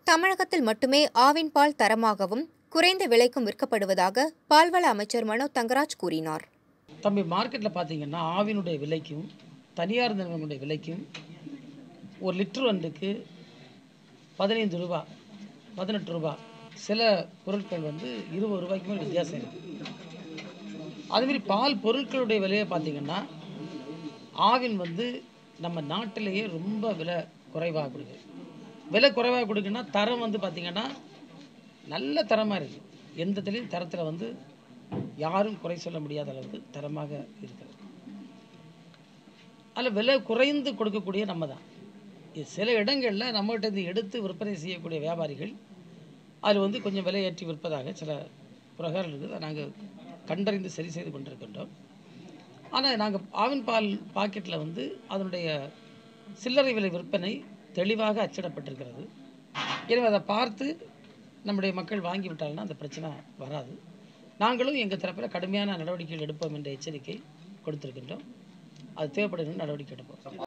தமிழகத்தில் மட்டுமே ஆவின் பால் தரமாகவும் குறைந்த விலைக்கும் விற்கப்படுவதாக பால்வள அமைச்சர் மனோ தங்கராஜ் கூறினார் தம்பி மார்க்கெட்டில் பார்த்தீங்கன்னா ஆவினுடைய விலைக்கும் தனியார் நிறுவனங்களுடைய விலைக்கும் ஒரு லிட்டர் ஒன்றுக்கு பதினைந்து ரூபா பதினெட்டு ரூபா சில பொருட்கள் வந்து இருபது ரூபாய்க்கு மேல் வித்தியாசம் இருக்குது அதுமாரி பால் பொருட்களுடைய விலையை பார்த்தீங்கன்னா ஆவின் வந்து நம்ம நாட்டிலேயே ரொம்ப விலை குறைவாக கொடுக்குது விலை குறைவாக கொடுக்குன்னா தரம் வந்து பார்த்திங்கன்னா நல்ல தரமாக இருக்குது எந்த இதுலேயும் தரத்தில் வந்து யாரும் குறை சொல்ல முடியாத அளவுக்கு தரமாக இருக்கிறது அதில் விலை குறைந்து கொடுக்கக்கூடிய நம்ம தான் இது சில இடங்களில் நம்மகிட்ட இருந்து எடுத்து விற்பனை செய்யக்கூடிய வியாபாரிகள் அதில் வந்து கொஞ்சம் விலை ஏற்றி விற்பதாக சில புகார்கள் இருக்குது அதை நாங்கள் கண்டறிந்து சரி செய்து கொண்டிருக்கின்றோம் ஆனால் நாங்கள் ஆவின் பால் பாக்கெட்டில் வந்து அதனுடைய சில்லறை விலை விற்பனை தெளிவாக அச்சிடப்பட்டிருக்கிறது எனவே அதை பார்த்து நம்முடைய மக்கள் வாங்கி விட்டாங்கன்னா அந்த பிரச்சனை வராது நாங்களும் எங்கள் தரப்பில் கடுமையான நடவடிக்கைகள் எடுப்போம் என்ற எச்சரிக்கை கொடுத்திருக்கின்றோம் அது தேவைப்படுகிற நடவடிக்கை எடுப்போம்